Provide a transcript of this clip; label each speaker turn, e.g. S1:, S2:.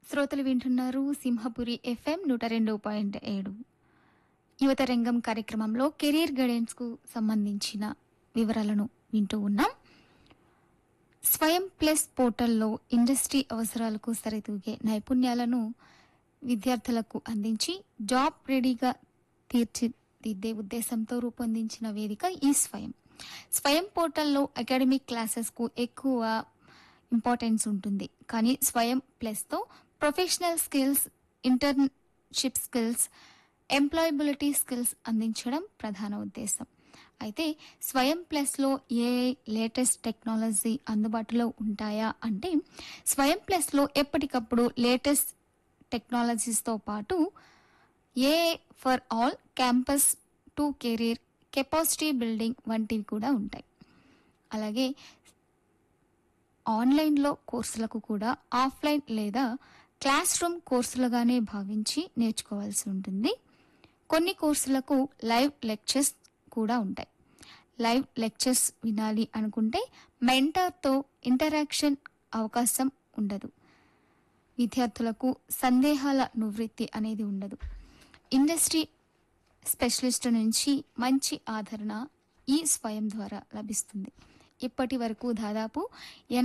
S1: శ్రోతలు వింటున్నారు సింహపురి ఎఫ్ఎం నూట రెండు పాయింట్ ఏడు యువత రంగం కార్యక్రమంలో కెరీర్ గైడెన్స్కు సంబంధించిన వివరాలను వింటూ ఉన్నాం స్వయం ప్లస్ పోర్టల్లో ఇండస్ట్రీ అవసరాలకు సరితూగే నైపుణ్యాలను విద్యార్థులకు అందించి జాబ్ రెడీగా తీర్చిదిద్దే ఉద్దేశంతో రూపొందించిన వేదిక ఈ స్వయం స్వయం పోర్టల్లో అకాడమిక్ క్లాసెస్కు ఎక్కువ ఇంపార్టెన్స్ ఉంటుంది కానీ స్వయం ప్లస్తో professional skills internship skills employability skills అందించడం ప్రధాన ఉద్దేశం అయితే స్వయం ప్లస్లో ఏ లేటెస్ట్ టెక్నాలజీ అందుబాటులో ఉంటాయా అంటే స్వయం ప్లస్లో ఎప్పటికప్పుడు లేటెస్ట్ టెక్నాలజీస్తో పాటు A for all campus to career capacity building వంటివి కూడా ఉంటాయి అలాగే ఆన్లైన్లో కోర్సులకు కూడా ఆఫ్లైన్ లేదా క్లాస్ రూమ్ కోర్సులుగానే భావించి నేర్చుకోవాల్సి ఉంటుంది కొన్ని కోర్సులకు లైవ్ లెక్చర్స్ కూడా ఉంటాయి లైవ్ లెక్చర్స్ వినాలి అనుకుంటే మెంటర్తో ఇంటరాక్షన్ అవకాశం ఉండదు విద్యార్థులకు సందేహాల నివృత్తి అనేది ఉండదు ఇండస్ట్రీ స్పెషలిస్ట్ నుంచి మంచి ఆదరణ ఈ స్వయం ద్వారా లభిస్తుంది ఇప్పటి వరకు దాదాపు